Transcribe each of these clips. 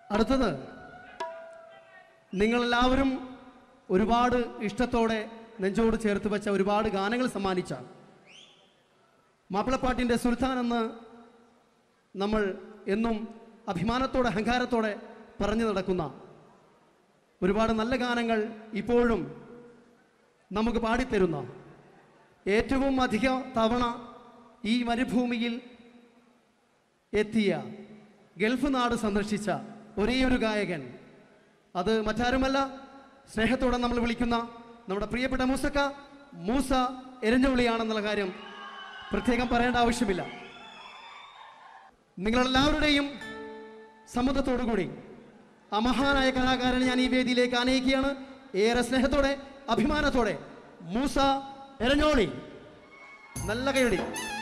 അടുത്തത് നിങ്ങളെല്ലാവരും ഒരുപാട് ഇഷ്ടത്തോടെ നെഞ്ചോട് ചേർത്ത് വെച്ച ഒരുപാട് ഗാനങ്ങൾ സമ്മാനിച്ച മാപ്പിളപ്പാട്ടിൻ്റെ സുൽത്താൻ എന്ന് നമ്മൾ എന്നും അഭിമാനത്തോടെ അഹങ്കാരത്തോടെ പറഞ്ഞു നടക്കുന്ന ഒരുപാട് നല്ല ഗാനങ്ങൾ ഇപ്പോഴും നമുക്ക് പാടിത്തരുന്ന ഏറ്റവും അധിക തവണ ഈ മരുഭൂമിയിൽ എത്തിയ ഗൾഫ് നാട് സന്ദർശിച്ച ഒരേയൊരു ഗായകൻ അത് മറ്റാരുമല്ല സ്നേഹത്തോടെ നമ്മൾ വിളിക്കുന്ന നമ്മുടെ പ്രിയപ്പെട്ട മൂസക്ക മൂസ എരഞ്ഞുവിളിയാണെന്നുള്ള കാര്യം പ്രത്യേകം പറയേണ്ട ആവശ്യമില്ല നിങ്ങളെല്ലാവരുടെയും സമ്മതത്തോടുകൂടി ആ മഹാനായ കലാകാരനെ ഞാൻ ഈ വേദിയിലേക്ക് ആനയിക്കുകയാണ് ഏറെ സ്നേഹത്തോടെ അഭിമാനത്തോടെ മൂസ എരഞ്ഞോളി നല്ല കൈയടി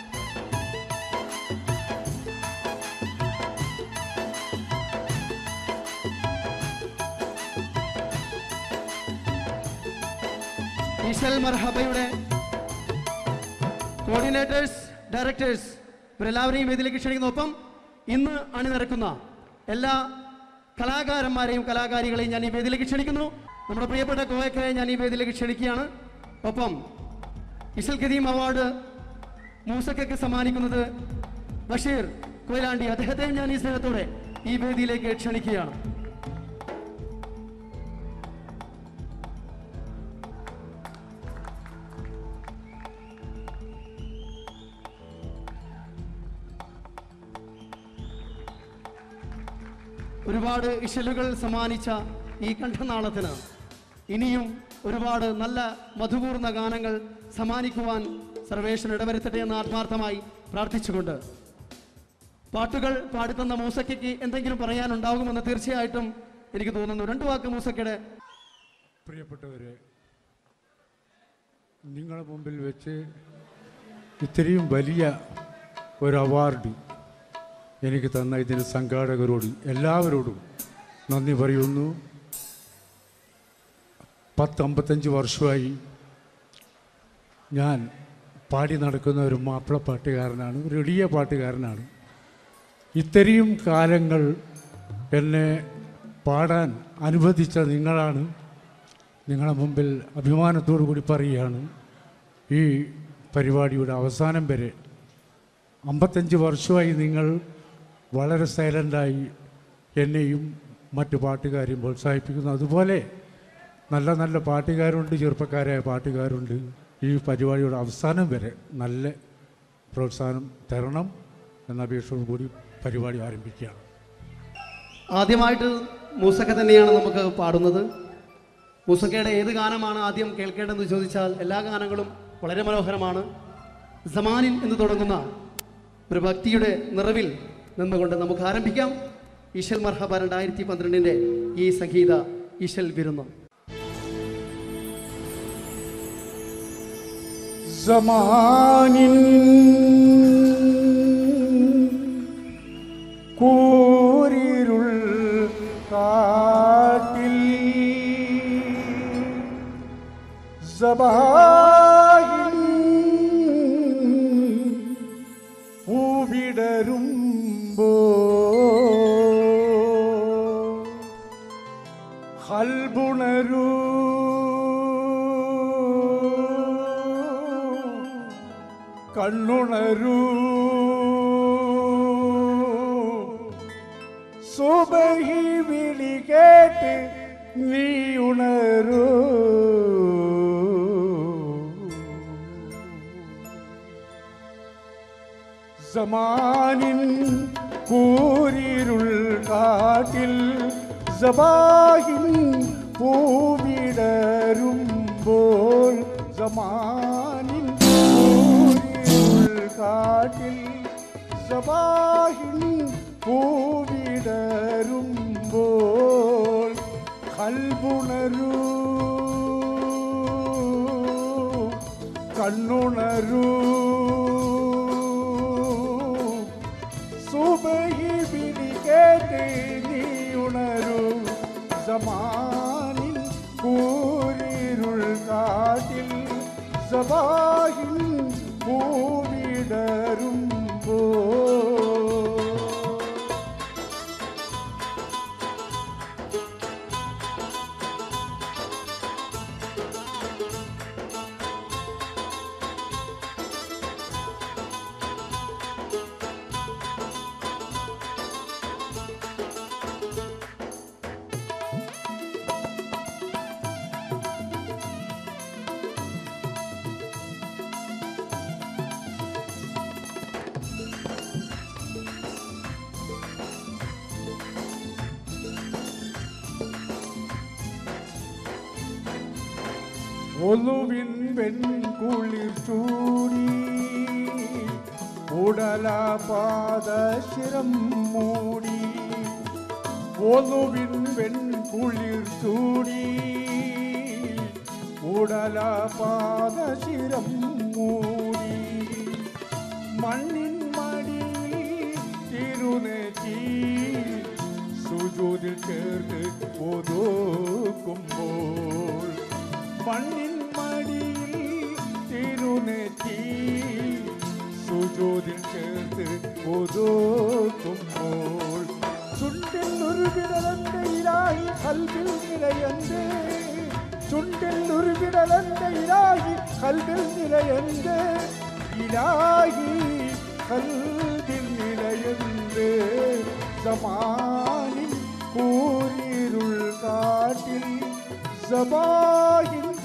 ഈശൽ മർഹബയുടെ കോർഡിനേറ്റേഴ്സ് ഡയറക്ടേഴ്സ് ഇവരെല്ലാവരെയും വേദിയിലേക്ക് ക്ഷണിക്കുന്ന ഒപ്പം ഇന്ന് അണിനിരക്കുന്ന എല്ലാ കലാകാരന്മാരെയും കലാകാരികളെയും ഞാൻ ഈ വേദിയിലേക്ക് ക്ഷണിക്കുന്നു നമ്മുടെ പ്രിയപ്പെട്ട കോയക്കയെ ഞാൻ ഈ വേദിയിലേക്ക് ക്ഷണിക്കുകയാണ് ഒപ്പം ഇശൽ കരീം അവാർഡ് മൂസക്കയ്ക്ക് സമ്മാനിക്കുന്നത് ബഷീർ കൊയിലാണ്ടി അദ്ദേഹത്തെയും ഞാൻ ഈ സ്നേഹത്തോടെ ഈ വേദിയിലേക്ക് ക്ഷണിക്കുകയാണ് ഒരുപാട് ഇശലുകൾ സമ്മാനിച്ച ഈ കണ്ഠനാളത്തിന് ഇനിയും ഒരുപാട് നല്ല മധുപൂർണ്ണ ഗാനങ്ങൾ സമ്മാനിക്കുവാൻ സർവേഷൻ ഇടവരുത്തട്ടെ എന്ന് ആത്മാർത്ഥമായി പ്രാർത്ഥിച്ചുകൊണ്ട് പാട്ടുകൾ പാടിത്തന്ന മൂസയ്ക്ക് എന്തെങ്കിലും പറയാനുണ്ടാകുമെന്ന് തീർച്ചയായിട്ടും എനിക്ക് തോന്നുന്നു രണ്ടു വാക്ക് മൂസക്കയുടെ പ്രിയപ്പെട്ടവരെ നിങ്ങളുടെ മുമ്പിൽ വെച്ച് ഇത്രയും വലിയ ഒരു അവാർഡ് എനിക്ക് തന്ന ഇതിന് സംഘാടകരോട് എല്ലാവരോടും നന്ദി പറയുന്നു പത്തമ്പത്തഞ്ച് വർഷമായി ഞാൻ പാടി നടക്കുന്ന ഒരു മാപ്പിള പാട്ടുകാരനാണ് ഒരു എളിയ പാട്ടുകാരനാണ് ഇത്രയും കാലങ്ങൾ എന്നെ പാടാൻ അനുവദിച്ച നിങ്ങളാണ് നിങ്ങളുടെ മുമ്പിൽ അഭിമാനത്തോടു കൂടി പറയുകയാണ് ഈ പരിപാടിയുടെ അവസാനം വരെ അമ്പത്തഞ്ച് വർഷമായി നിങ്ങൾ വളരെ സൈലൻ്റായി എന്നെയും മറ്റു പാട്ടുകാരെയും പ്രോത്സാഹിപ്പിക്കുന്നു അതുപോലെ നല്ല നല്ല പാട്ടുകാരുണ്ട് ചെറുപ്പക്കാരായ പാട്ടുകാരുണ്ട് ഈ പരിപാടിയുടെ അവസാനം വരെ നല്ല പ്രോത്സാഹനം തരണം എന്ന അപേക്ഷയോട് കൂടി പരിപാടി ആരംഭിക്കുകയാണ് ആദ്യമായിട്ട് മൂസക്ക തന്നെയാണ് നമുക്ക് പാടുന്നത് മൂസക്കയുടെ ഏത് ഗാനമാണ് ആദ്യം കേൾക്കേണ്ടതെന്ന് ചോദിച്ചാൽ എല്ലാ ഗാനങ്ങളും വളരെ മനോഹരമാണ് സമാനിൻ എന്ന് തുടങ്ങുന്ന ഒരു ഭക്തിയുടെ നിറവിൽ നിന്നുകൊണ്ട് നമുക്ക് ആരംഭിക്കാം ഈശൽ മർഹബ രണ്ടായിരത്തി പന്ത്രണ്ടിൻ്റെ ഈ സംഗീത ഈശൽ വിരുന്ന് സമാനിൻ കൂരിരുൾ കാട്ടിൽ സബായിൻ പൂവിടരുമ്പോ ഹൽബുണരൂ കണ്ണുണരൂ സുബഹി വിളി കേട്ട് നീ ഉണരൂ സമാനിൻ കൂരിരുൾ കാട്ടിൽ സബാഹിൻ പൂവിടരുമ്പോൾ സമാനിൻ കൂരിരുൾ കാട്ടിൽ സബാഹിൻ പൂവിടരുമ്പോൾ കൽബുണരൂ കണ്ണുണരൂ സുബഹി വിളി കേട്ട് നീ ഉണരൂ സമാനിൻ കൂരിരുൾ കാട്ടിൽ സബാഹിൻ പൂവിടരുമ്പോ ഒലുവിൻ വെൺകുളിർ ചൂടി ഉടല പാദശിരം മൂടി ഒലുവിൻ വെൺകുളിർ ചൂടി ഉടല പാദശിരം മൂടി മണ്ണിൻ മടിയിൽ തിരുനെറ്റി സുജൂതിൽ ചേർത്ത് ഒതുക്കുമ്പോൾ മണ്ണിൻ മടിയിൽ തിരുനെറ്റി സുജൂതിൽ ചേർത്ത് ഒതുക്കുമ്പോൾ ചുണ്ടിൽ ഒരു വിടലന്റെ ഇലായി കൽവിൽ നിലയന്റെ ചുണ്ടിൽ ഒരു വിടലന്റെ ഇലായി കൽവിൽ നിലയന്റെ ഇലാഹി കൽവിൽ നിലയന്റെ സമാനിൻ കൂരിരുൾ കാട്ടിൽ സബാഹിൻ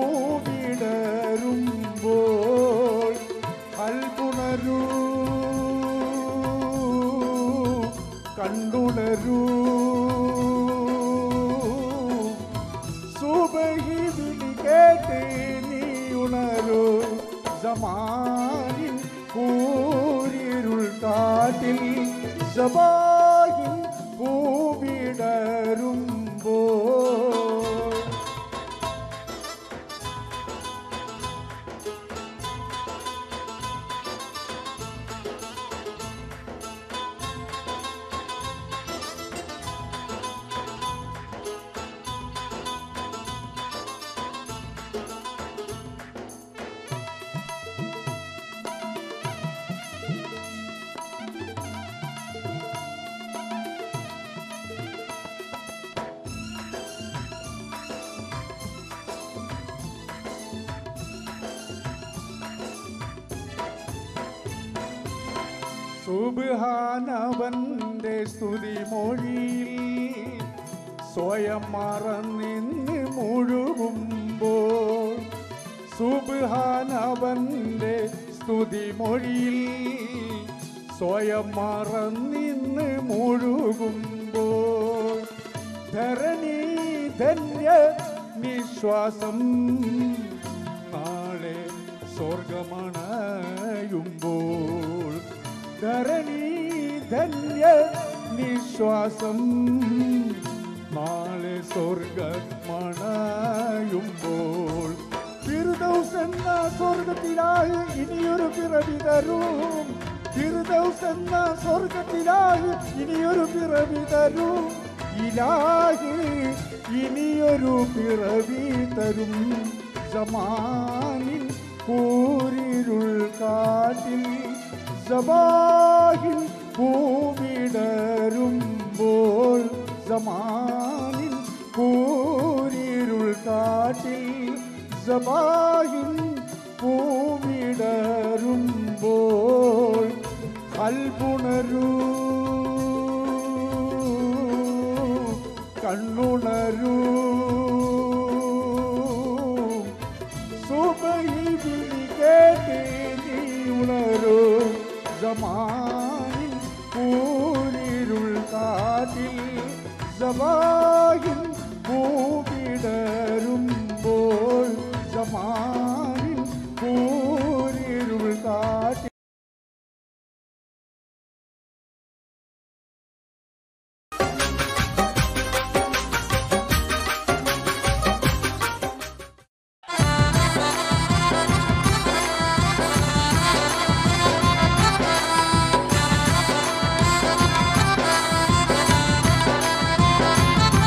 പൂവിടരുമ്പോൾ കൽപുണരൂ കണ്ടുണരൂ സുബഹി വിളി കേട്ട് നീ ഉണരൂ സമാനിൻ കൂരിരുൾ കാട്ടിൽ സബാഹിൻ പൂവിടരുമ്പോൾ സുബാനവന്റെ സ്തുതി മൊഴിയിൽ സ്വയം മറന്നിന്ന് മുഴുകുമ്പോൾ സുബാനവന്റെ സ്തുതി മൊഴിയിൽ സ്വയം മറന്നിന്ന് മുഴുകുമ്പോൾ ധരണി ധന്യ നിശ്വാസം നാളെ സ്വർഗമണയുമ്പോൾ ധരണി ധന്യ നിശ്വാസം നാളെ സ്വർഗമണയുമ്പോൾ ഫിർദൗസ് എന്ന സ്വർഗത്തിലായി ഇനിയൊരു പിറവി തരും ഫിർദൗസ് എന്ന സ്വർഗത്തിലായി ഇനിയൊരു പിറവി തരും ഇലാഹി ഇനിയൊരു പിറവി തരും സമാനിൻ കൂരിരുൾ കാട്ടിൽ സബാഹിൻ പൂവിടരുമ്പോൾ സമാനിൻ കൂരിരുൾ കാട്ടിൽ സബാഹിൻ പൂവിടരുമ്പോൾ കൽപുണരൂ കണ്ണുണരൂ സുബഹി വിളി കേട്ട് നീ ഉണരൂ സമാനിൻ കൂരിരുൾ കാട്ടിൽ സബാഹിൻ പൂവിടരുമ്പോൾ സമാനിൻ കൂരിരുൾ കാട്ടിൽ ും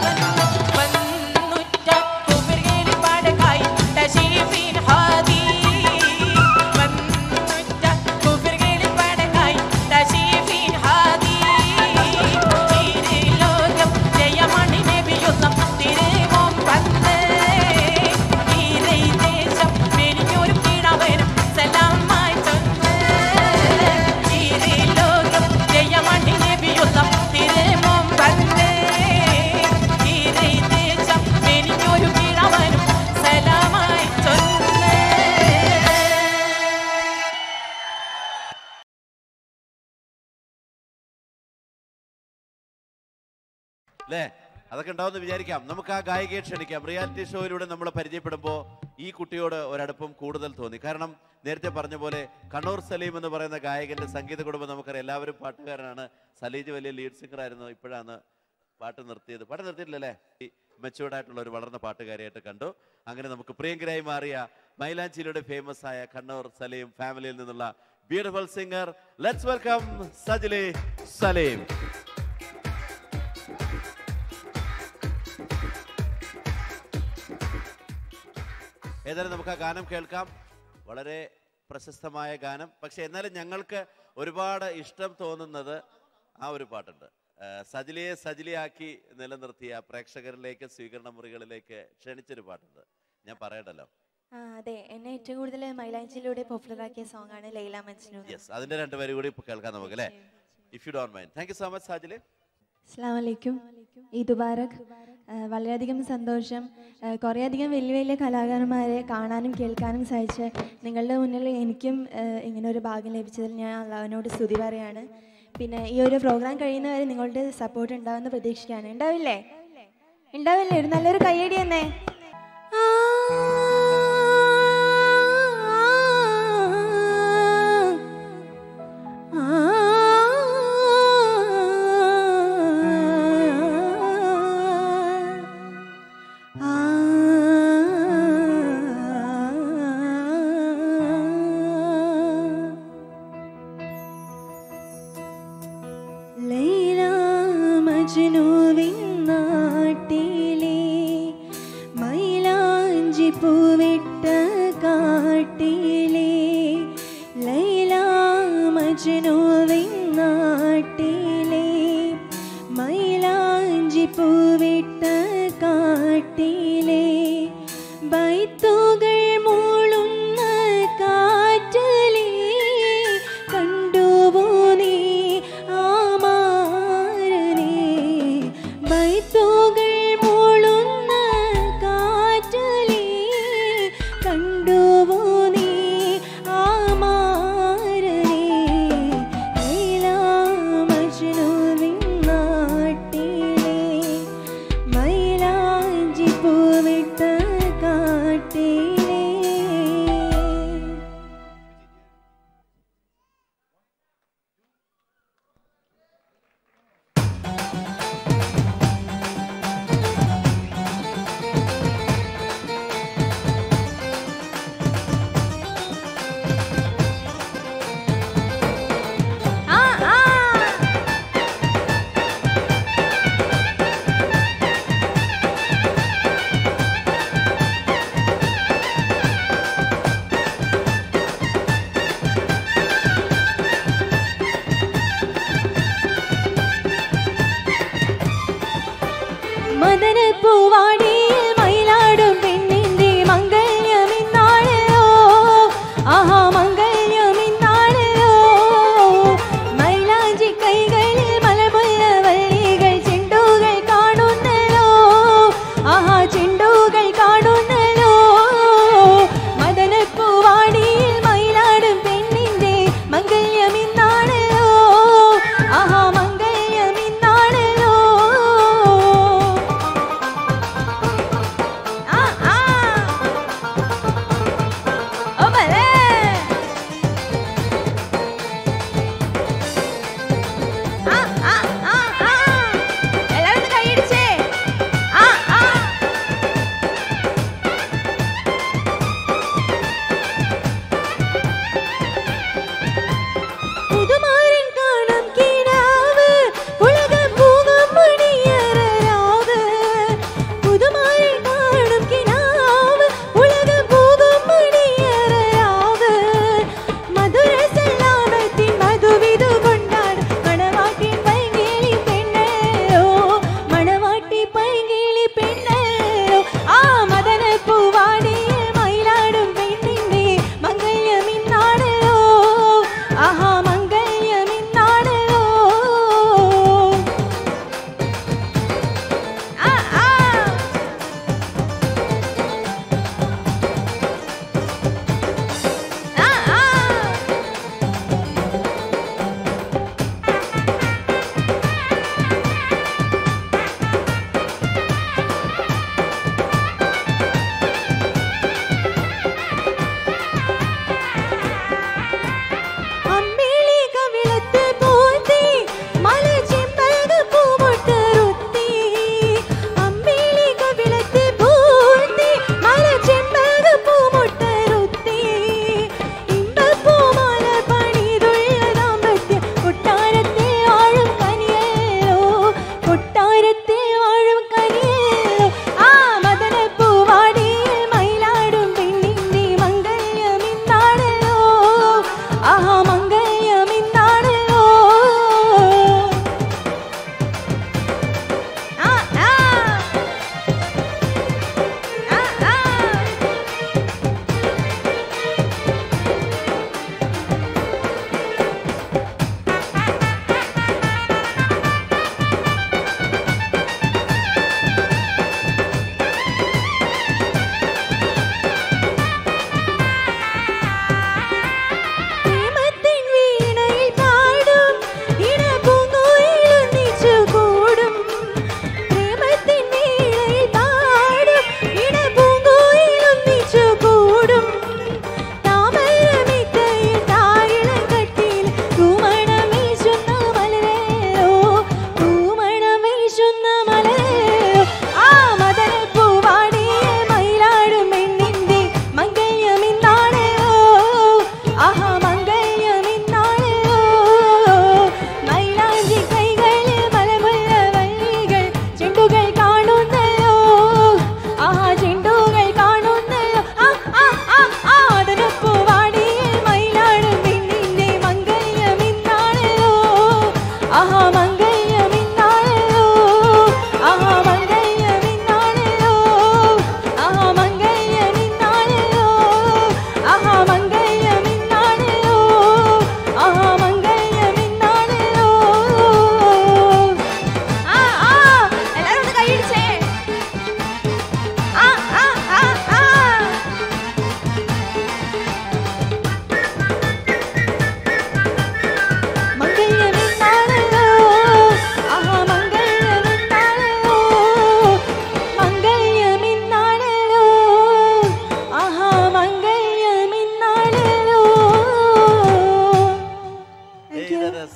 അല്ലേ അതൊക്കെ ഉണ്ടാവുമെന്ന് വിചാരിക്കാം നമുക്ക് ആ ഗായികയെ ക്ഷണിക്കാം റിയാലിറ്റി ഷോയിലൂടെ നമ്മൾ പരിചയപ്പെടുമ്പോൾ ഈ കുട്ടിയോട് ഒരടുപ്പം കൂടുതൽ തോന്നി കാരണം നേരത്തെ പറഞ്ഞ പോലെ കണ്ണൂർ സലീം എന്ന് പറയുന്ന ഗായകന്റെ സംഗീത കുടുംബം നമുക്കറിയാം എല്ലാവരും പാട്ടുകാരനാണ് സലീജ് വലിയ ലീഡ് സിംഗർ ആയിരുന്നു ഇപ്പോഴാണ് പാട്ട് നിർത്തിയത് പാട്ട് നിർത്തിയിട്ടില്ലല്ലേ ഈ മെച്ചുവേർഡ് ആയിട്ടുള്ള ഒരു വളർന്ന പാട്ടുകാരിയായിട്ട് കണ്ടു അങ്ങനെ നമുക്ക് പ്രിയങ്കരായി മാറിയ മൈലാഞ്ചിയിലൂടെ ഫേമസ് ആയ കണ്ണൂർ സലീം ഫാമിലിയിൽ നിന്നുള്ള beautiful singer let's welcome Sajili Saleem ഏതായാലും നമുക്ക് ആ ഗാനം കേൾക്കാം വളരെ പ്രശസ്തമായ ഗാനം പക്ഷെ എന്നാലും ഞങ്ങൾക്ക് ഒരുപാട് ഇഷ്ടം തോന്നുന്നത് ആ ഒരു പാട്ടുണ്ട് ആ, സജിലിയെ സജിലിയാക്കി നിലനിർത്തിയ പ്രേക്ഷകരിലേക്ക് സ്വീകരണ മുറികളിലേക്ക് ക്ഷണിച്ചൊരു പാട്ടുണ്ട് ഞാൻ പറയണ്ടല്ലോ ആ അതെ എന്നെ ഏറ്റവും കൂടുതൽ മൈലാഞ്ചിലൂടെ പോപ്പുലർ ആക്കിയ സോങ് ആണ് ലൈല മജ്നു യെസ് അതിന്റെ രണ്ടുപേരും കൂടി ഇപ്പൊ കേൾക്കാം നമുക്ക് അല്ലേ if you don't mind thank you so much Sajili അസ്സാം വലൈക്കും ഈദ് മുബാറക് ആ, വളരെയധികം സന്തോഷം ആ, കുറേയധികം വലിയ വലിയ കലാകാരന്മാരെ കാണാനും കേൾക്കാനും സാധിച്ച് നിങ്ങളുടെ മുന്നിൽ എനിക്കും ആ, ഇങ്ങനെ ഒരു ഭാഗ്യം ലഭിച്ചതിൽ ഞാൻ അള്ളാഹുവിനോട് സ്തുതി പറയാണ് പിന്നെ ഈ ഒരു പ്രോഗ്രാം കഴിയുന്നവരെ നിങ്ങളുടെ സപ്പോർട്ട് ഉണ്ടാവുമെന്ന് പ്രതീക്ഷിക്കുകയാണ് ഉണ്ടാവില്ലേ ഉണ്ടാവില്ലേ ഒരു നല്ലൊരു കയ്യടി എന്നേ ലൈല മജ്നുവിൻ നാട്ടിലെ മൈലാഞ്ചി പൂവിട്ട കാട്ടിലെ ലൈല മജ്നുവിൻ നാട്ടിലെ മൈലാഞ്ചി പൂവിട്ട കാട്ടിലെ ബൈത്തുകൾ മൂളുന്ന കാറ്റലേ കണ്ടുവോ നീ ആമാരനെ ബൈത്തുകൾ മൂളുന്ന കാറ്റലേ കണ്ടുവോ നീ ആമാരനെ ലൈല മജ്നുവിൻ നാട്ടിലെ മൈലാഞ്ചി പൂവിട്ട കാട്ടിലേ ആ ആ മദനപ്പൂവാടിയിൽ മയിലാടും പെണ്ണിന്റെ മംഗല്യമിന്നാളോ ആഹാ മംഗല്യമിന്നാളോ മൈലാഞ്ചി കൈകളിൽ മലമുല്ല വള്ളികൾ ചെണ്ടുകൾ കാണുന്നല്ലോ ആഹാ ചെണ്ടുകൾ കാണുന്നല്ലോ മദനപ്പൂവാടിയിൽ മയിലാടും പെണ്ണിന്റെ മംഗല്യമിന്നാളോ ആഹാ മംഗല്യമിന്നാളോ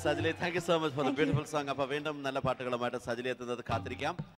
സജിലെ thank you so much for the beautiful song അപ്പൊ വീണ്ടും നല്ല പാട്ടുകളുമായിട്ട് സജിലെ എത്തുന്നത് കാത്തിരിക്കാം